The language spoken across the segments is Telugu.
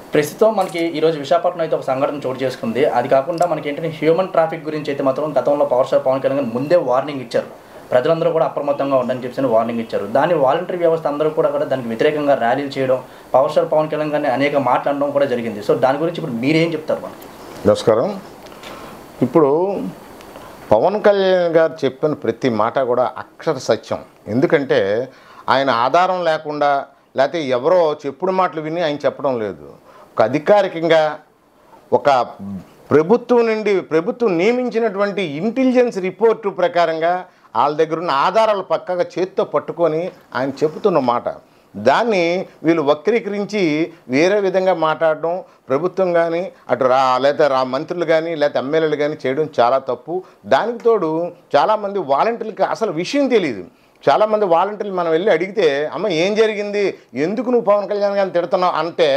ప్రస్తుతం మనకి ఈరోజు విశాఖపట్నం అయితే ఒక సంఘటన చోటు చేసుకుంది అది కాకుండా మనకి ఏంటంటే హ్యూమన్ ట్రాఫిక్ గురించి అయితే మాత్రం గతంలో పవర్ స్టార్ పవన్ కళ్యాణ్ గారు ముందే వార్నింగ్ ఇచ్చారు ప్రజలందరూ కూడా అప్రమత్తంగా ఉండని చెప్పి వార్నింగ్ ఇచ్చారు దాని వాలంటరీ వ్యవస్థ అందరూ కూడా కూడా దానికి వ్యతిరేకంగా ర్యాలీలు చేయడం పవర్ స్టార్ పవన్ కళ్యాణ్ గారిని అనేక మాట్లాడడం కూడా జరిగింది సో దాని గురించి ఇప్పుడు మీరేం చెప్తారు మనకి నమస్కారం ఇప్పుడు పవన్ కళ్యాణ్ గారు చెప్పిన ప్రతి మాట కూడా అక్షర సత్యం ఎందుకంటే ఆయన ఆధారం లేకుండా లేకపోతే ఎవరో చెప్పుడు మాటలు విని ఆయన చెప్పడం లేదు ఒక అధికారికంగా ఒక ప్రభుత్వం నుండి ప్రభుత్వం నియమించినటువంటి ఇంటెలిజెన్స్ రిపోర్టు ప్రకారంగా వాళ్ళ దగ్గర ఉన్న ఆధారాలు పక్కగా చేత్తో పట్టుకొని ఆయన చెబుతున్న మాట దాన్ని వీళ్ళు వక్రీకరించి వేరే విధంగా మాట్లాడడం ప్రభుత్వం కానీ అటు రా లేదా రా మంత్రులు కానీ లేదా ఎమ్మెల్యేలు కానీ చేయడం చాలా తప్పు దానికి తోడు చాలామంది వాలంటీర్లకి అసలు విషయం తెలియదు చాలామంది వాలంటీర్లు మనం వెళ్ళి అడిగితే అమ్మ ఏం జరిగింది ఎందుకు నువ్వు పవన్ కళ్యాణ్ గారిని తిడుతున్నావు అంటే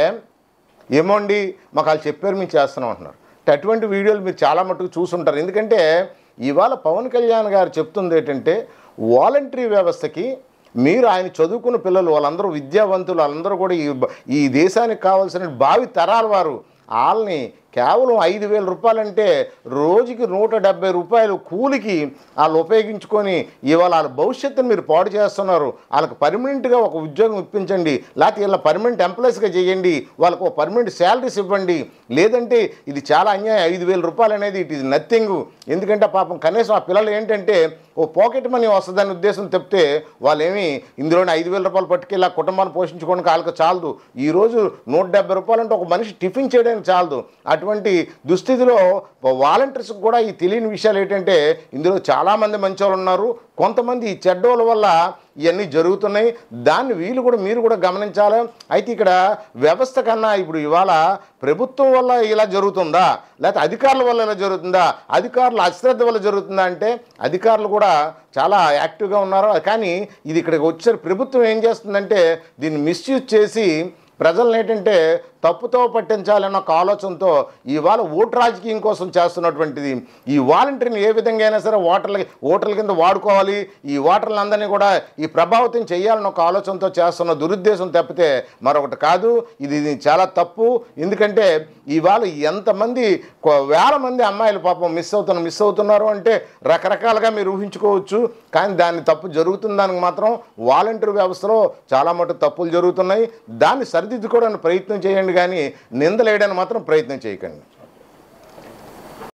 ఏమోండి మాకు వాళ్ళు చెప్పారు మేము చేస్తున్నాం అంటున్నారు అంటే అటువంటి వీడియోలు మీరు చాలా మటుకు చూసుంటారు ఎందుకంటే ఇవాళ పవన్ కళ్యాణ్ గారు చెప్తుంది ఏంటంటే వాలంటరీ వ్యవస్థకి మీరు ఆయన చదువుకున్న పిల్లలు వాళ్ళందరూ విద్యావంతులు వాళ్ళందరూ కూడా ఈ ఈ దేశానికి కావాల్సిన భావి తరాల వారు వాళ్ళని కేవలం ఐదు వేల రూపాయలంటే రోజుకి నూట డెబ్బై రూపాయలు కూలికి వాళ్ళు ఉపయోగించుకొని ఇవాళ వాళ్ళ భవిష్యత్తును మీరు పాడు చేస్తున్నారు వాళ్ళకి పర్మనెంట్గా ఒక ఉద్యోగం ఇప్పించండి లేకపోతే ఇలా పర్మనెంట్ ఎంప్లాయీస్గా చేయండి వాళ్ళకు ఒక పర్మనెంట్ శాలరీస్ ఇవ్వండి లేదంటే ఇది చాలా అన్యాయం ఐదు వేల రూపాయలు అనేది ఇట్ ఈజ్ నథింగ్ ఎందుకంటే పాపం కనీసం ఆ పిల్లలు ఏంటంటే ఓ పాకెట్ మనీ వస్తుందనే ఉద్దేశం చెప్తే వాళ్ళు ఏమి ఇందులోనే ఐదు వేల రూపాయలు పట్టుకెళ్ళి ఆ కుటుంబాన్ని పోషించుకోవడానికి వాళ్ళకి చాలదు ఈరోజు నూట డెబ్బై రూపాయలు అంటే ఒక మనిషి టిఫిన్ చేయడానికి చాలదు అటువంటి దుస్థితిలో వాలంటీర్స్కి కూడా ఈ తెలియని విషయాలు ఏంటంటే ఇందులో చాలామంది మంచోళ్ళు ఉన్నారు కొంతమంది ఈ చెడ్డోళ్ళ వల్ల ఇవన్నీ జరుగుతున్నాయి దాన్ని వీళ్ళు కూడా మీరు కూడా గమనించాలి అయితే ఇక్కడ వ్యవస్థ కన్నా ఇప్పుడు ఇవాళ ప్రభుత్వం వల్ల ఇలా జరుగుతుందా లేకపోతే అధికారుల వల్ల ఇలా జరుగుతుందా అధికారుల అశ్రద్ధ వల్ల జరుగుతుందా అంటే అధికారులు కూడా చాలా యాక్టివ్గా ఉన్నారు కానీ ఇది ఇక్కడికి వచ్చే ప్రభుత్వం ఏం చేస్తుందంటే దీన్ని మిస్యూజ్ చేసి ప్రజలను ఏంటంటే తప్పుతో పట్టించాలన్న ఒక ఆలోచనతో ఇవాళ ఓటు రాజకీయం కోసం చేస్తున్నటువంటిది ఈ వాలంటీర్ని ఏ విధంగా అయినా సరే ఓటర్లకి ఓటర్ల కింద వాడుకోవాలి ఈ ఓటర్లందరినీ కూడా ఈ ప్రభావితం చేయాలని ఒక ఆలోచనతో చేస్తున్న దురుద్దేశం తప్పితే మరొకటి కాదు ఇది ఇది చాలా తప్పు ఎందుకంటే ఇవాళ ఎంతమంది కొ- వేల మంది అమ్మాయిలు పాపం మిస్ అవుతున్నారు మిస్ అవుతున్నారు అంటే రకరకాలుగా మీరు ఊహించుకోవచ్చు కానీ దాన్ని తప్పు జరుగుతుందానికి మాత్రం వాలంటీర్ వ్యవస్థలో చాలా మటుకు తప్పులు జరుగుతున్నాయి దాన్ని సరిదిద్దుకోవడానికి ప్రయత్నం చేయండి కానీ నిందలేయడానికి మాత్రం ప్రయత్నం చేయకండి